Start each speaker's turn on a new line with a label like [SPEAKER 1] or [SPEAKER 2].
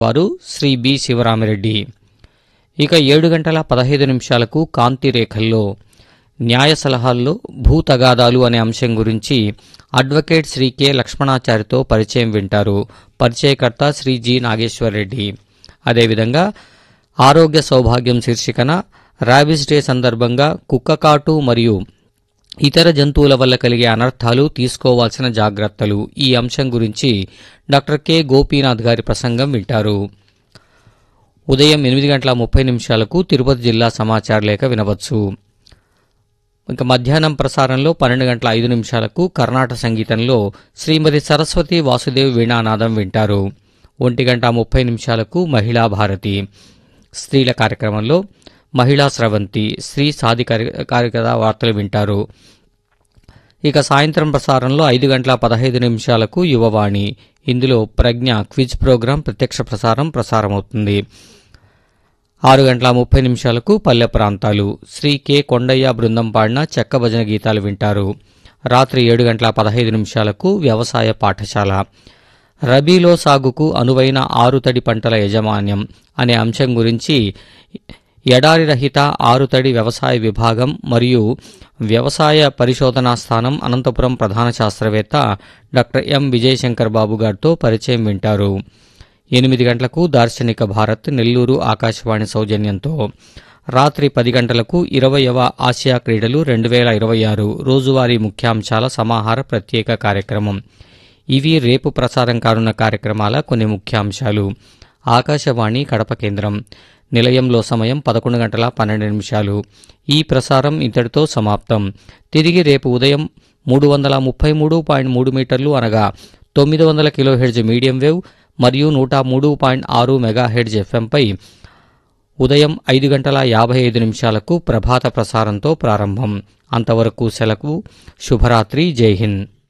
[SPEAKER 1] వారు శ్రీ బి శివరామిరెడ్డి ఇక ఏడు గంటల పదహైదు నిమిషాలకు కాంతి రేఖల్లో న్యాయ సలహాల్లో భూ తగాదాలు అనే అంశం గురించి అడ్వకేట్ శ్రీ కె లక్ష్మణాచారితో పరిచయం వింటారు పరిచయకర్త శ్రీ జి నాగేశ్వరరెడ్డి అదేవిధంగా ఆరోగ్య సౌభాగ్యం శీర్షికన ర్యాబిస్ డే సందర్భంగా కుక్కకాటు మరియు ఇతర జంతువుల వల్ల కలిగే అనర్థాలు తీసుకోవాల్సిన జాగ్రత్తలు ఈ అంశం గురించి డాక్టర్ కె గోపీనాథ్ గారి ప్రసంగం వింటారు ఉదయం ఎనిమిది గంటల ముప్పై నిమిషాలకు తిరుపతి జిల్లా సమాచార లేఖ వినవచ్చు ఇంకా మధ్యాహ్నం ప్రసారంలో పన్నెండు గంటల ఐదు నిమిషాలకు కర్ణాటక సంగీతంలో శ్రీమతి సరస్వతి వాసుదేవ్ వీణానాదం వింటారు ఒంటి గంట ముప్పై నిమిషాలకు మహిళా భారతి స్త్రీల కార్యక్రమంలో మహిళా స్రవంతి స్త్రీ సాధికారికత వార్తలు వింటారు ఇక సాయంత్రం ప్రసారంలో ఐదు గంటల పదహైదు నిమిషాలకు యువవాణి ఇందులో ప్రజ్ఞ క్విజ్ ప్రోగ్రాం ప్రత్యక్ష ప్రసారం ప్రసారమవుతుంది ఆరు గంటల ముప్పై నిమిషాలకు పల్లె ప్రాంతాలు శ్రీ కె కొండయ్య బృందం పాడిన చెక్క భజన గీతాలు వింటారు రాత్రి ఏడు గంటల పదహైదు నిమిషాలకు వ్యవసాయ పాఠశాల రబీలో సాగుకు అనువైన ఆరుతడి పంటల యజమాన్యం అనే అంశం గురించి ఎడారి రహిత ఆరుతడి వ్యవసాయ విభాగం మరియు వ్యవసాయ పరిశోధనా స్థానం అనంతపురం ప్రధాన శాస్త్రవేత్త డాక్టర్ ఎం విజయశంకర్ బాబు గారితో పరిచయం వింటారు ఎనిమిది గంటలకు దార్శనిక భారత్ నెల్లూరు ఆకాశవాణి సౌజన్యంతో రాత్రి పది గంటలకు ఇరవయవ ఆసియా క్రీడలు రెండు వేల ఇరవై ఆరు రోజువారీ ముఖ్యాంశాల సమాహార ప్రత్యేక కార్యక్రమం ఇవి రేపు ప్రసారం కానున్న కార్యక్రమాల కొన్ని ముఖ్యాంశాలు ఆకాశవాణి కడప కేంద్రం నిలయంలో సమయం పదకొండు గంటల పన్నెండు నిమిషాలు ఈ ప్రసారం ఇంతటితో సమాప్తం తిరిగి రేపు ఉదయం మూడు వందల ముప్పై మూడు పాయింట్ మూడు మీటర్లు అనగా తొమ్మిది వందల కిలోహెడ్జ్ మీడియం వేవ్ మరియు నూట మూడు పాయింట్ ఆరు మెగాహెడ్జ్ ఎఫ్ఎంపై ఉదయం ఐదు గంటల యాభై ఐదు నిమిషాలకు ప్రభాత ప్రసారంతో ప్రారంభం అంతవరకు సెలకు శుభరాత్రి జై హింద్